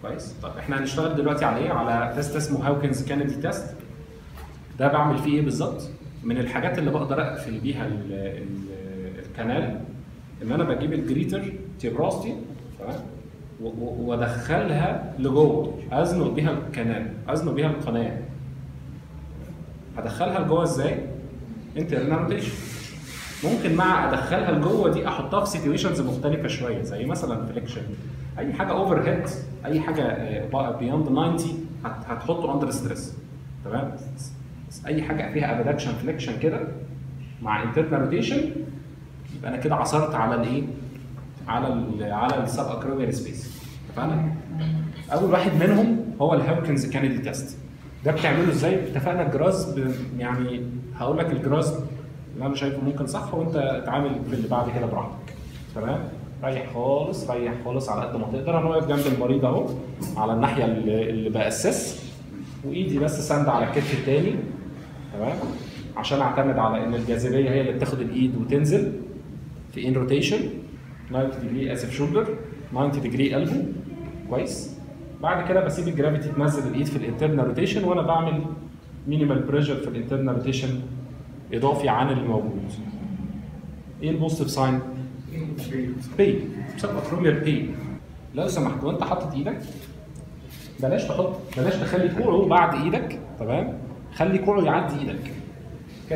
كويس طب احنا هنشتغل دلوقتي على ايه على تيست اسمه هاوكنز كينيدي تيست ده بعمل فيه ايه بالظبط من الحاجات اللي بقدر اقفل بيها ال ال الكنال ان انا بجيب الجريتر تيبراستي تمام و- و- وادخلها لجوه ازنق بيها الكنال ازنق بيها القناه هدخلها لجوه ازاي؟ انترنال روتيشن ممكن مع ادخلها لجوه دي احطها في سيتويشنز مختلفه شويه زي مثلا فليكشن اي حاجه اوفر هيد اي حاجه بيوند 90 هت- هتحطه اندر ستريس تمام بس اي حاجه فيها ابدكشن فليكشن كده مع انترنال روتيشن يبقى انا كده عثرت على الايه؟ على ال على السب اكروبيال سبيس اتفقنا؟ اول واحد منهم هو الهوكنز كينيدي تيست ده بتعمله ازاي؟ اتفقنا الجراز ب- يعني هقول لك الجراز اللي انا شايفه ممكن صح وانت اتعامل في اللي بعد كده براحتك تمام؟ ريح خالص ريح خالص على قد ما تقدر انا واقف جنب المريض اهو على الناحيه اللي اللي باسس وايدي بس ساند على الكتف التاني تمام؟ عشان اعتمد على ان الجاذبيه هي اللي بتاخد الايد وتنزل في ان روتيشن 90 ديجري اسف شولدر 90 ديجري قلبه كويس بعد كده بسيب الجرافيتي تنزل الايد في الانترنال روتيشن وانا بعمل مينيمال بريشر في الانترنال روتيشن اضافي عن اللي موجود ايه البوزيتيف ساين؟ بي سب اكروميال بي لو سمحت وانت حاطط ايدك بلاش تحط بلاش تخلي كوعه بعد ايدك تمام خلي كوعه يعدي ايدك كده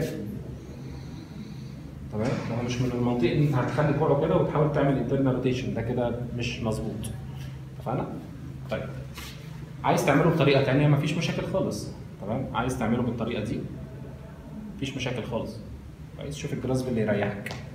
تمام هو مش من المنطق ان انت هتخلي كوعه كده وتحاول تعمل انترنال روتيشن ده كده مش مظبوط اتفقنا؟ طيب عايز تعمله بطريقه ثانيه مفيش مشاكل خالص تمام عايز تعمله بالطريقه دي مفيش مشاكل خالص كويس شوف الجراسب اللي يريحك